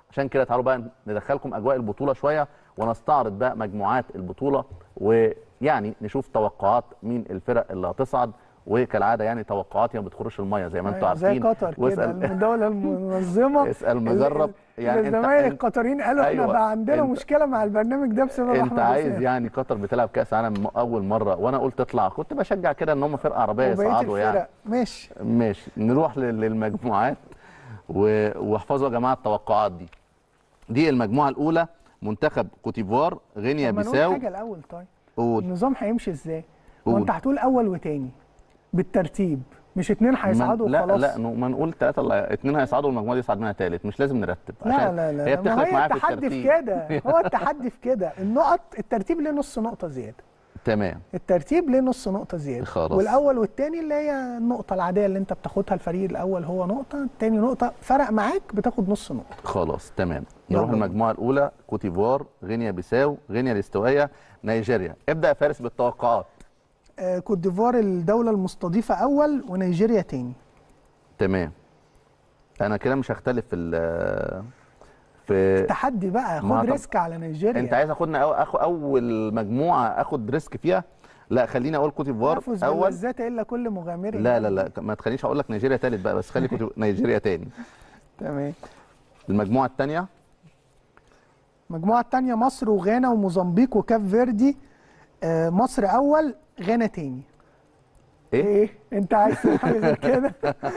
عشان كده تعالوا بقى ندخلكم اجواء البطوله شويه ونستعرض بقى مجموعات البطوله ويعني نشوف توقعات مين الفرق اللي هتصعد وكالعاده يعني توقعاتي ما بتخرش الميه زي ما انتم أيوة، زي عارفين قطر كده واسال الدوله المنظمه اسال مجرب يعني انت الزمايل انت, القطريين قالوا احنا أيوة، بقى عندنا انت- مشكله مع البرنامج ده بسبب انت احمد عايز حسام. يعني قطر بتلعب كاس عالم اول مره وانا قلت تطلع كنت بشجع كده ان هم فرقه عربيه وبقية يصعدوا يعني الفرق. ماشي ماشي نروح لل- للمجموعات و- واحفظوا يا جماعه التوقعات دي دي المجموعه الاولى منتخب كوتيفوار غينيا طب ما نقول بيساو حاجه الاول طيب قول النظام هيمشي ازاي؟ هو قول. انت هتقول اول وتاني بالترتيب مش اتنين ما- هيصعدوا لا وخلاص لا نو- ما نقول ثلاثه اللي اتنين هيصعدوا والمجموعه دي يصعد منها ثالث مش لازم نرتب لا عشان لا لا هي ما بتخلف معايا في التحدي في الترتيب كده هو التحدي في كده النقط الترتيب ليه نص نقطه زياده تمام الترتيب ليه نص نقطه زياده خلاص. والاول والتاني اللي هي النقطه العاديه اللي انت بتاخدها الفريق الاول هو نقطه التاني نقطه فرق معاك بتاخد نص نقطه خلاص تمام يلا نروح بينا. المجموعه الاولى كوتيفوار غينيا بيساو غينيا الاستوائيه نيجيريا ابدا يا فارس بالتوقعات آه كوت ديفوار الدوله المستضيفه اول ونيجيريا تاني تمام انا كده مش هختلف في ال- في تحدي بقى ما خد طب- ريسك على نيجيريا انت عايز اخدنا أو أخو اول مجموعه اخد ريسك فيها لا خليني اقول كوتيفوار يفوز اول باللذات الا كل مغامر لا لا لا ما تخلينيش اقول لك نيجيريا ثالث بقى بس خلي كوتيف- نيجيريا تاني تمام المجموعه الثانيه المجموعه الثانيه مصر وغانا وموزمبيق وكاب فيردي آه مصر اول غانا تاني ايه ايه انت عايز تقول حاجه غير كده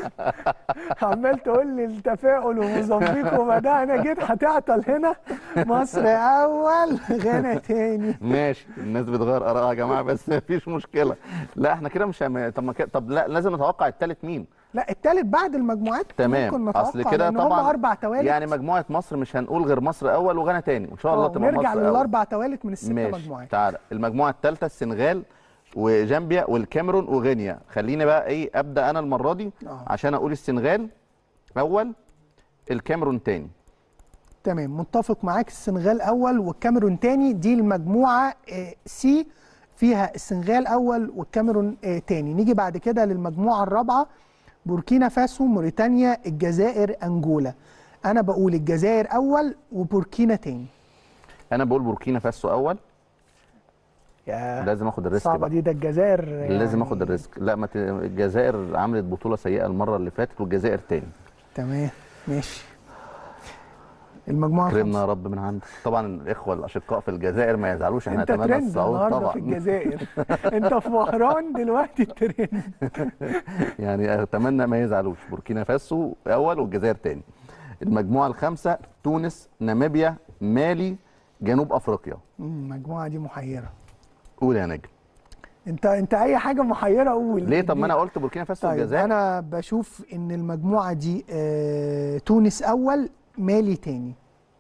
عمال تقول لي التفاؤل وموزمبيق وبدانا جيت هتعطل هنا مصر اول غانا تاني ماشي الناس بتغير ارائها يا جماعه بس مفيش مشكله لا احنا كده مش هم... طب ما كده طب لا لازم نتوقع الثالث مين لا التالت بعد المجموعات ممكن تمام نتوقع اصل كده لأن هم طبعا اربع توالت يعني مجموعه مصر مش هنقول غير مصر اول وغانا تاني وان شاء الله آه، تبقى ونرجع مصر أول. للاربع توالت من الست ماشي مجموعات تعالى المجموعه الثالثه السنغال وجامبيا والكاميرون وغينيا خليني بقى ايه ابدا انا المره دي آه. عشان اقول السنغال اول الكاميرون تاني تمام متفق معاك السنغال اول والكاميرون تاني دي المجموعه آه، سي فيها السنغال اول والكاميرون آه، تاني نيجي بعد كده للمجموعه الرابعه بوركينا فاسو موريتانيا الجزائر انجولا انا بقول الجزائر اول وبوركينا تاني انا بقول بوركينا فاسو اول يا لازم اخد الريسك صعبه بقى دي ده الجزائر لازم يعني- اخد الريسك لا ما ت... الجزائر عملت بطوله سيئه المره اللي فاتت والجزائر تاني تمام ماشي المجموعه كرمنا الخامسة. يا رب من عندك طبعا الاخوه الاشقاء في الجزائر ما يزعلوش احنا انت نتمنى ترند الصعود النهارده طبعا في الجزائر انت في وهران دلوقتي ترند يعني اتمنى ما يزعلوش بوركينا فاسو اول والجزائر تاني المجموعه الخامسه تونس ناميبيا مالي جنوب افريقيا مم، المجموعه دي محيره قول يا نجم انت انت اي حاجه محيره قول ليه طب ما انا قلت بوركينا فاسو طيب والجزائر انا بشوف ان المجموعه دي آه تونس اول مالي تاني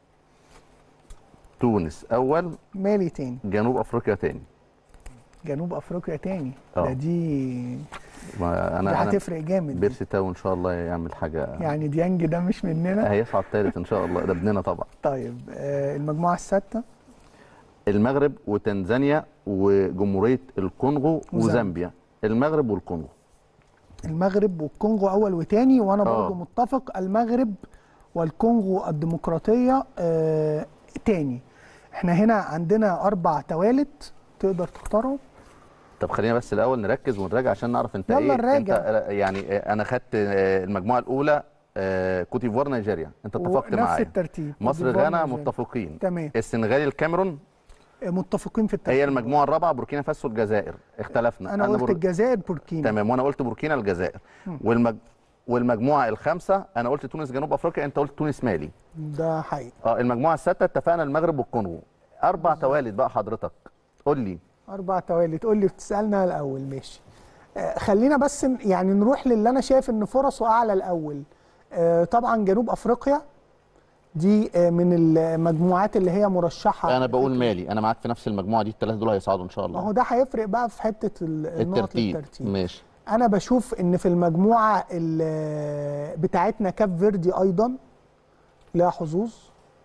تونس اول مالي تاني جنوب افريقيا تاني جنوب افريقيا تاني اه. ده دي ما دي انا انا هتفرق جامد دي. بيرسي تاو ان شاء الله يعمل حاجه يعني ديانج ده مش مننا هيصعد ثالث ان شاء الله ده ابننا طبعا طيب آه المجموعه السادسه المغرب وتنزانيا وجمهوريه الكونغو وزامبيا. وزامبيا المغرب والكونغو المغرب والكونغو اول وتاني وانا اه. برضو متفق المغرب والكونغو الديمقراطيه آه تاني احنا هنا عندنا اربع توالت تقدر تختارهم طب خلينا بس الاول نركز ونراجع عشان نعرف انت يلا ايه نراجع. انت يعني انا خدت آه، المجموعه الاولى آه، كوت ديفوار نيجيريا انت اتفقت ونفس معايا الترتيب مصر ديفوار غانا نيجيريا. متفقين تمام السنغال الكاميرون آه، متفقين في الترتيب هي المجموعه الرابعه بوركينا فاسو الجزائر اختلفنا انا قلت بور- الجزائر بوركينا تمام وانا قلت بوركينا الجزائر والمج... والمجموعه الخامسه انا قلت تونس جنوب افريقيا انت قلت تونس مالي ده حقيقي اه المجموعه السادسه اتفقنا المغرب والكونغو اربع توالد بقى حضرتك قول لي اربع توالي تقول لي بتسالنا الاول ماشي آه، خلينا بس ن- يعني نروح للي انا شايف ان فرصه اعلى الاول آه، طبعا جنوب افريقيا دي آه، من المجموعات اللي هي مرشحه انا بقول مالي انا معاك في نفس المجموعه دي الثلاثه دول هيصعدوا ان شاء ما هو الله ده هيفرق بقى في حته ال- النقط الترتيب للترتيب ماشي انا بشوف ان في المجموعه ال- بتاعتنا كاب فيردي ايضا لها حظوظ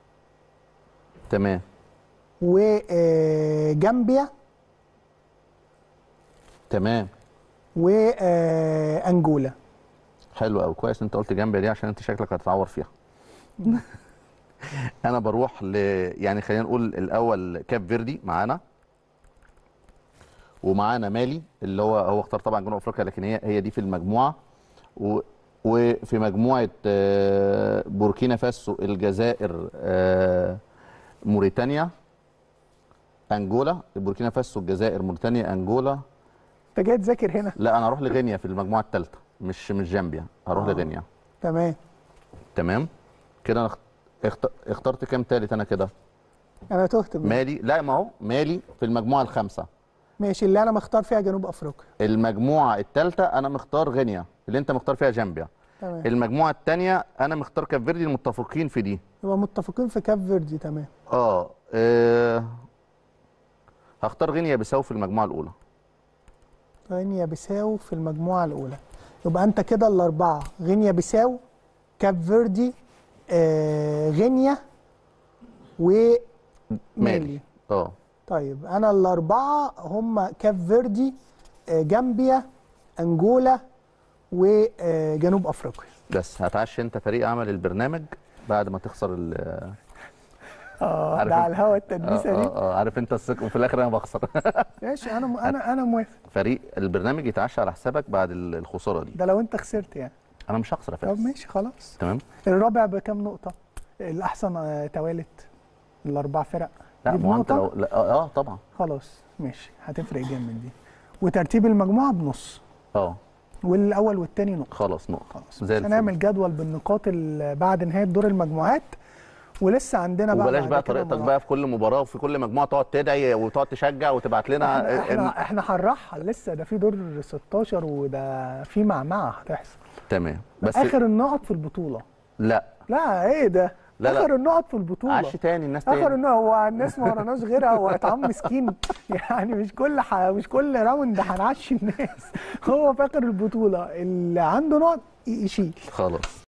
تمام وجامبيا تمام وانجولا حلو قوي كويس انت قلت جامبيا دي عشان انت شكلك هتتعور فيها انا بروح ل يعني خلينا نقول الاول كاب فيردي معانا ومعانا مالي اللي هو هو اختار طبعا جنوب افريقيا لكن هي هي دي في المجموعه و وفي مجموعه آه، بوركينا فاسو الجزائر آه، موريتانيا انجولا بوركينا فاسو الجزائر موريتانيا انجولا انت جاي تذاكر هنا لا انا هروح لغينيا في المجموعه الثالثه مش مش جامبيا هروح آه. لغينيا تمام تمام كده انا اخت- اخت- اخترت كام تالت انا كده انا تهت بقى. مالي لا ما هو مالي في المجموعه الخامسه ماشي اللي انا مختار فيها جنوب افريقيا المجموعه الثالثه انا مختار غينيا اللي انت مختار فيها جامبيا تمام المجموعه الثانيه انا مختار كاب فيردي المتفقين في دي يبقى متفقين في كاب فيردي تمام اه, آه هختار غينيا بيساو في المجموعه الاولى غينيا بيساو في المجموعه الاولى يبقى انت كده الاربعه غينيا بيساو كاب فيردي آه غينيا ومالي مالي اه طيب انا الاربعه هم كاب فيردي آه جامبيا انجولا وجنوب افريقيا بس هتعشي انت فريق عمل البرنامج بعد ما تخسر ال اه عارف ده انت- على الهوا آه, التدبيسه دي آه, اه عارف انت الثقه وفي الاخر انا بخسر ماشي انا م... انا انا موافق فريق البرنامج يتعشى على حسابك بعد ال- الخساره دي ده لو انت خسرت يعني انا مش هخسر يا طب فارس ماشي خلاص تمام الرابع بكام نقطه الاحسن آه، توالت الاربع فرق لا دي ما هو انت بنقطة؟ لو لا اه, آه طبعا خلاص ماشي هتفرق جامد دي وترتيب المجموعه بنص اه والاول والتاني نقطه خلاص نقطه خلاص زي مش الفل. هنعمل جدول بالنقاط ال- بعد نهايه دور المجموعات ولسه عندنا بقى وبلاش بعد بقى كده طريقتك مراحل. بقى في كل مباراه وفي كل مجموعه تقعد تدعي وتقعد تشجع وتبعت لنا احنا احنا, إن- احنا هنرحل لسه ده في دور 16 وده في معمعه هتحصل تمام بس اخر النقط في البطوله لا لا ايه ده لا، لا. اخر النقط في البطوله عش تاني الناس اخر تاني النقط هو الناس ما وراناش غيرها هو اتعم مسكين يعني مش كل ح... مش كل راوند هنعشي الناس هو في اخر البطوله اللي عنده نقط يشيل خلاص